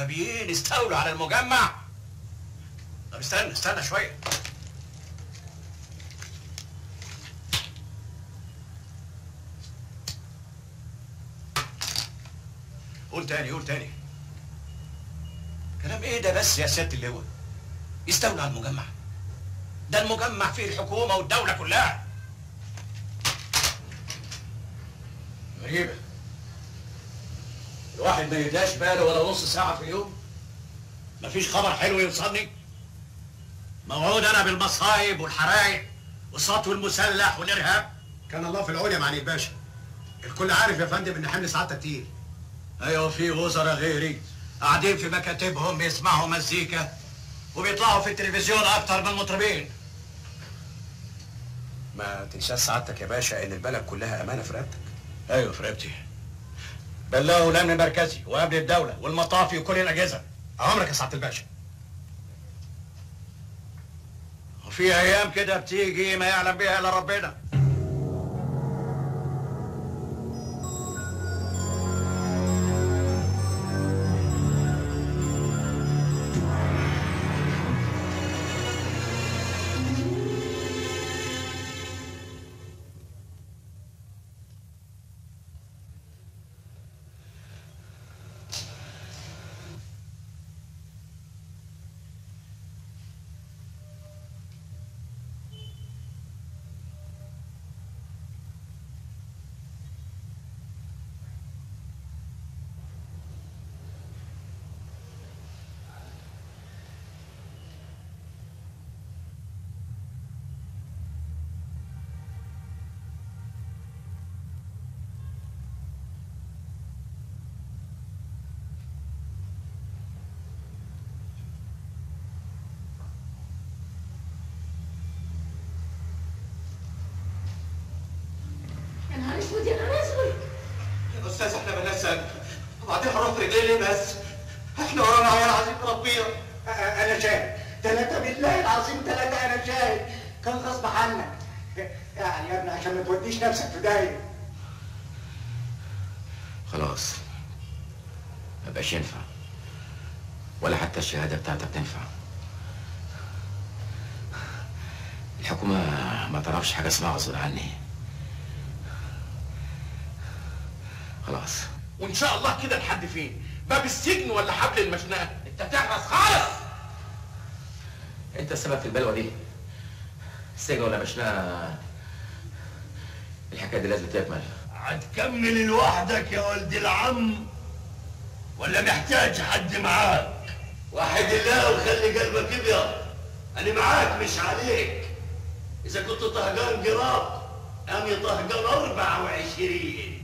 الارهابيين استولوا على المجمع طب استنى استنى شويه قول تاني قول تاني كلام ايه ده بس يا سياده اللواء يستولى على المجمع ده المجمع فيه الحكومه والدوله كلها غريبه الواحد ما يداش باله ولا نص ساعه في اليوم مفيش خبر حلو يوصلني موعود انا بالمصايب والحرايق والسطو المسلح والارهاب كان الله في العون يا معالي الباشا الكل عارف يا فندم ان حمل سعادتك تقيل ايوه في وزراء غيري قاعدين في مكاتبهم بيسمعوا مزيكا وبيطلعوا في التلفزيون اكتر من المطربين ما تنساش سعادتك يا باشا ان البلد كلها امانه في رقبتك ايوه في رقبتي بلغوا الامن المركزي وقبل الدوله والمطافي وكل الاجهزه اوامرك يا سعاده الباشا وفي ايام كده بتيجي ما يعلم بها الا ربنا يا نهار اسود يا نهار اسود يا استاذ احنا مالناش ذنب وبعدين هنروح رجليه ليه بس؟ احنا ورانا عيال عظيم ربنا انا شاهد ثلاثة بالله العظيم ثلاثة انا شاهد كان غصب عنك يعني يا ابني عشان ما توديش نفسك في داهية خلاص ما بقاش ينفع ولا حتى الشهادة بتاعتك تنفع الحكومة ما تعرفش حاجة اسمها غصب عني خلاص وان شاء الله كده لحد فين؟ باب السجن ولا حبل المشنقه؟ انت تحرص خالص انت السبب في البلوى دي السجن ولا مشنا الحكاية دي لازم تكمل هتكمل لوحدك يا ولد العم ولا محتاج حد معاك وحد الله وخلي قلبك ابيض انا معاك مش عليك اذا كنت طهقان قراب امي طهقان اربعة وعشرين